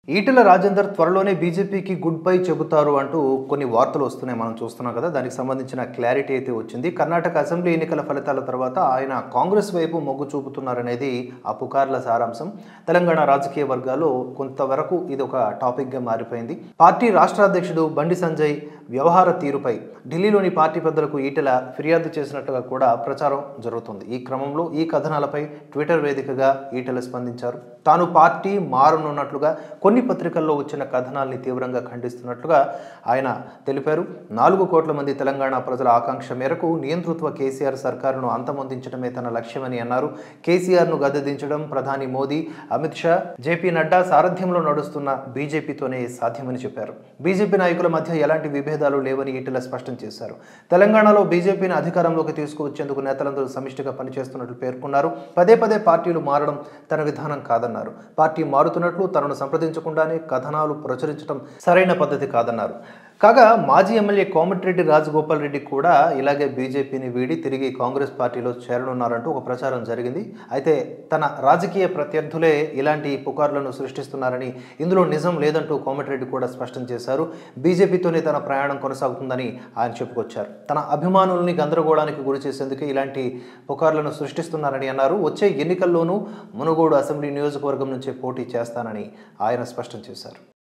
ఈటెల రాజేందర్ త్వరలోనే బీజేపీకి good bye చెబుతారు అంటూ కొన్ని వార్తలు వస్తున్నాయి మనం చూస్తున్నాం కదా దానికి సంబంధించిన క్లారిటీ అయితే వచ్చింది కర్ణాటక అసెంబ్లీ ఎన్నికల ఫలితాల తర్వాత ఆయన కాంగ్రెస్ వైపు మొగ్గు చూపుతున్నారనేది ఆ పుకార్ల సారాంశం తెలంగాణ రాజకీయ వర్గాల్లో కొంతవరకు ఇది ఒక టాపిక్గా మారిపోయింది పార్టీ రాష్ట్ర అధ్యక్షుడు బండి సంజయ్ వ్యవహార తీరుపై ఢిల్లీలోని పార్టీ పెద్దలకు ఈటెల ఫిర్యాదు చేసినట్టుగా కూడా ప్రచారం జరుగుతుంది ఈ క్రమంలో ఈ కథనాలపై ట్విట్టర్ వేదికగా ఈటెల స్పందించారు తాను పార్టీ మారనున్నట్లుగా కొన్ని పత్రికల్లో వచ్చిన కథనాల్ని తీవ్రంగా ఖండిస్తున్నట్లుగా ఆయన తెలిపారు నాలుగు కోట్ల మంది తెలంగాణ ప్రజల ఆకాంక్ష మేరకు నియంతృత్వ కేసీఆర్ సర్కారును అంతమొందించడమే తన లక్ష్యమని అన్నారు కేసీఆర్ను గద్దెదించడం ప్రధాని మోదీ అమిత్ షా జేపీ నడ్డా సారథ్యంలో నడుస్తున్న బీజేపీతోనే సాధ్యమని చెప్పారు బీజేపీ నాయకుల మధ్య ఎలాంటి విభేదాలు లేవని ఈటెల స్పష్టం చేశారు తెలంగాణలో బీజేపీని అధికారంలోకి తీసుకువచ్చేందుకు నేతలందరూ సమిష్టిగా పనిచేస్తున్నట్లు పేర్కొన్నారు పదే పదే పార్టీలు మారడం తన విధానం కాదన్నారు పార్టీ మారుతున్నట్లు తనను సంప్రదించకుండానే కథనాలు ప్రచురించడం సరైన పద్ధతి కాదన్నారు కాగా మాజీ ఎమ్మెల్యే కోమటిరెడ్డి రాజగోపాల్ రెడ్డి కూడా ఇలాగే బీజేపీని వీడి తిరిగి కాంగ్రెస్ పార్టీలో చేరనున్నారంటూ ఒక ప్రచారం జరిగింది అయితే తన రాజకీయ ప్రత్యర్థులే ఇలాంటి పుకార్లను సృష్టిస్తున్నారని ఇందులో నిజం లేదంటూ కోమటిరెడ్డి కూడా స్పష్టం చేశారు బీజేపీతోనే తన ప్రయాణం కొనసాగుతుందని ఆయన చెప్పుకొచ్చారు తన అభిమానుల్ని గందరగోళానికి గురి చేసేందుకే ఇలాంటి పుకార్లను సృష్టిస్తున్నారని అన్నారు వచ్చే ఎన్నికల్లోనూ మునుగోడు అసెంబ్లీ నియోజకవర్గం నుంచే పోటీ చేస్తానని ఆయన స్పష్టం చేశారు